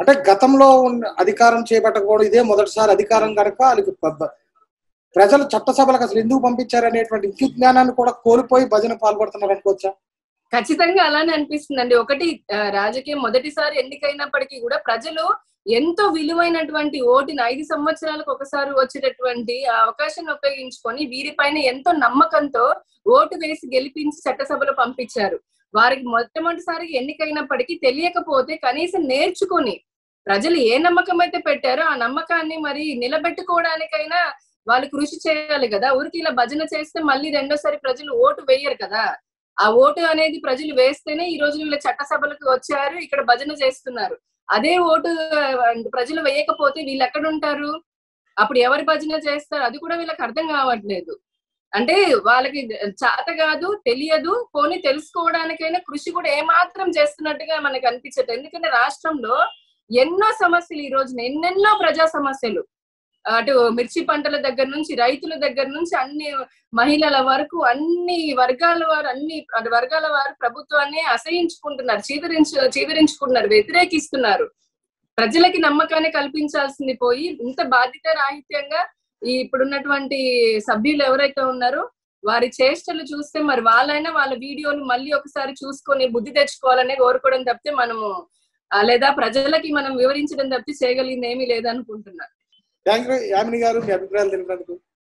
అంటే గతంలో ఉన్న అధికారం చేపట్టకపోవడం ఇదే మొదటిసారి అధికారం కనుక వాళ్ళకి ప- ప్రజలు చట్టసభలకు అసలు ఎందుకు పంపించారు అనేటువంటి ఇంకి జ్ఞానాన్ని కూడా కోల్పోయి భజన పాల్పడుతున్నారు అనుకోవచ్చా ఖచ్చితంగా అలానే అనిపిస్తుందండి ఒకటి ఆ, రాజకీయం మొదటిసారి ఎన్నికైనప్పటికీ కూడా ప్రజలు ఎంతో విలువైనటువంటి ఓటుని ఐదు సంవత్సరాలకు ఒకసారి వచ్చేటటువంటి ఆ అవకాశాన్ని ఉపయోగించుకొని వీరిపైన ఎంతో నమ్మకంతో ఓటు వేసి గెలిపించి చట్టసభలో పంపించారు వారికి మొట్టమొదటిసారి ఎన్నికైనప్పటికీ తెలియకపోతే కనీసం నేర్చుకొని ప్రజలు ఏ నమ్మకం అయితే పెట్టారో ఆ నమ్మకాన్ని మరి నిలబెట్టుకోవడానికైనా వాళ్ళు కృషి చేయాలి కదా ఊరికి ఇలా భజన చేస్తే మళ్ళీ రెండోసారి ప్రజలు ఓటు వేయరు కదా ఆ ఓటు అనేది ప్రజలు వేస్తేనే ఈ రోజు వీళ్ళ చట్టసభలకు వచ్చారు ఇక్కడ భజన చేస్తున్నారు అదే ఓటు ఆ, ప్రజలు వేయకపోతే వీళ్ళు ఎక్కడ ఉంటారు అప్పుడు ఎవరి భజన చేస్తారు అది కూడా వీళ్ళకి అర్థం కావట్లేదు అంటే వాళ్ళకి చేత కాదు తెలియదు పోనీ తెలుసుకోవడానికైనా కృషి కూడా ఏమాత్రం చేస్తున్నట్టుగా మనకు అనిపించదు ఎందుకంటే రాష్ట్రంలో ఎన్నో సమస్యలు ఈ రోజున ఎన్నెన్నో ప్రజా సమస్యలు అటు మిర్చి పంటల దగ్గర నుంచి రైతుల దగ్గర నుంచి అన్ని మహిళల వరకు అన్ని వర్గాల వారు అన్ని వర్గాల వారు ప్రభుత్వాన్ని అసహించుకుంటున్నారు చీదరించు చీదరించుకుంటున్నారు వ్యతిరేకిస్తున్నారు ప్రజలకి నమ్మకాన్ని కల్పించాల్సింది పోయి ఇంత బాధ్యత రాహిత్యంగా ఈ ఇప్పుడున్నటువంటి సభ్యులు ఎవరైతే ఉన్నారో వారి చేష్టలు చూస్తే మరి వాళ్ళైనా వాళ్ళ వీడియోలు మళ్ళీ ఒకసారి చూసుకొని బుద్ధి తెచ్చుకోవాలనే కోరుకోవడం తప్పితే మనము ఆ, లేదా ప్రజలకి మనం వివరించడం తప్పితే చేయగలిగింది ఏమీ లేదనుకుంటున్నా థ్యాంక్ యూ యామిని గారు మీ అభిప్రాయాలు తెలిపినందుకు